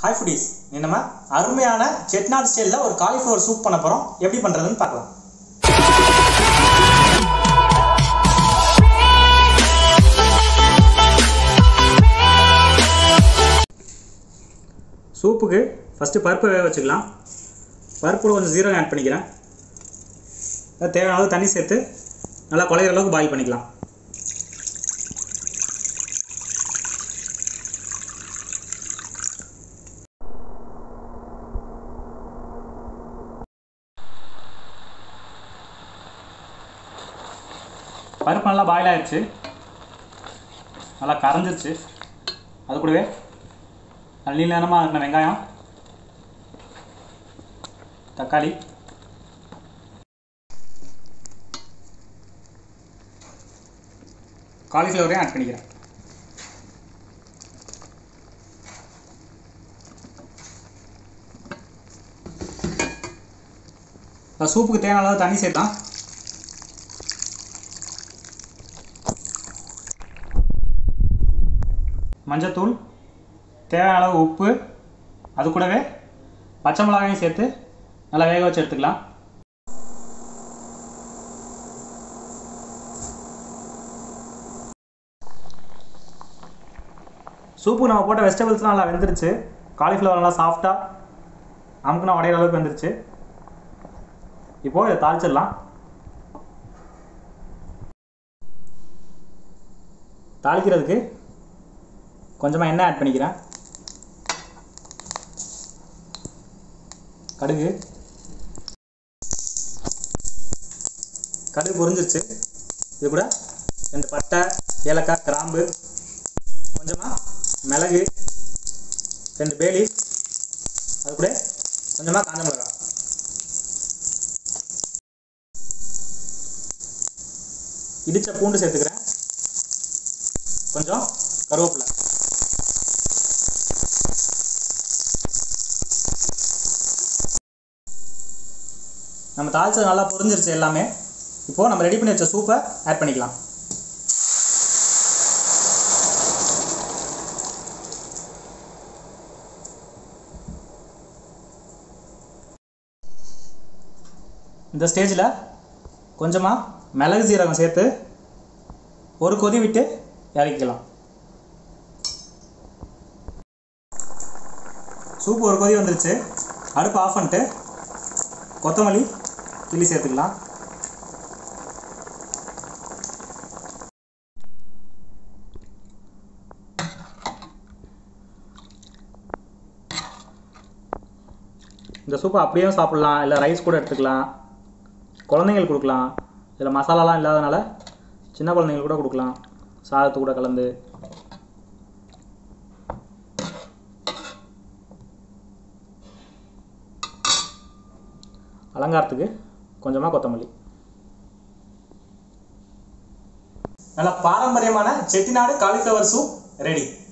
hi foodies நம்ம அருமையான செட்நாட் ஸ்டைலில் ஒரு காலிஃப்ளவர் சூப் பண்ண போகிறோம் எப்படி பண்ணுறதுன்னு பார்க்கலாம் சூப்புக்கு ஃபஸ்ட்டு பருப்பை வேக வச்சுக்கலாம் பருப்பு கூட கொஞ்சம் ஜீரகம் ஆட் பண்ணிக்கிறேன் அது தேவையான அளவு தண்ணி சேர்த்து நல்லா குழையிற அளவுக்கு பாயில் பண்ணிக்கலாம் பருப்பு நல்லா பாயில் ஆயிடுச்சு நல்லா கரைஞ்சிருச்சு அது கூடவே நல்ல நீல நேரமாக இருக்கிற வெங்காயம் தக்காளி காலிஃப்ளவரையும் ஆட் பண்ணிக்கிறேன் இப்போ சூப்புக்கு தேவையான அளவு தண்ணி சேர்த்தான் மஞ்சத்தூள் தேவையான அளவு உப்பு அது கூடவே பச்சை மிளகாயும் சேர்த்து நல்லா வேக வச்சு எடுத்துக்கலாம் சூப்பு நம்ம போட்ட வெஜிடபிள்ஸ்லாம் நல்லா வெந்துருச்சு காலிஃப்ளவர் நல்லா சாஃப்டாக அமுக்குனா உடையிற அளவுக்கு வெந்துருச்சு இப்போது இதை தாளிச்சிடலாம் தாளிக்கிறதுக்கு கொஞ்சமாக எண்ணெய் ஆட் பண்ணிக்கிறேன் கடுகு கடுகு பொரிஞ்சிருச்சு இது கூட ரெண்டு பட்டை ஏலக்காய் கிராம்பு கொஞ்சமாக மிளகு ரெண்டு பேலி அது கூட கொஞ்சமாக காஞ்ச மிளகாய் இடித்த பூண்டு சேர்த்துக்கிறேன் கொஞ்சம் கருவேப்பிலை நம்ம தாளிச்சது நல்லா பொரிஞ்சிருச்சு எல்லாமே இப்போது நம்ம ரெடி பண்ணி வச்ச சூப்பை ஆட் பண்ணிக்கலாம் இந்த ஸ்டேஜில் கொஞ்சமாக மிளகு சீரகம் சேர்த்து ஒரு கொதி விட்டு இறக்கிக்கலாம் சூப்பு ஒரு கொதி வந்துருச்சு அடுப்பு ஆஃப் பண்ணிட்டு கொத்தமல்லி கிள்ளி சேர்த்துக்கலாம் இந்த சூப்பை அப்படியே சாப்பிட்லாம் இல்லை ரைஸ் கூட எடுத்துக்கலாம் குழந்தைங்களுக்கு கொடுக்கலாம் இதில் மசாலாலாம் இல்லாதனால சின்ன குழந்தைங்களுக்கு கூட கொடுக்கலாம் சாதத்து கூட கலந்து அலங்காரத்துக்கு கொஞ்சமாக கொத்தமல்லி நல்ல பாரம்பரியமான செட்டிநாடு காலிஃப்ளவர் சூப் ரெடி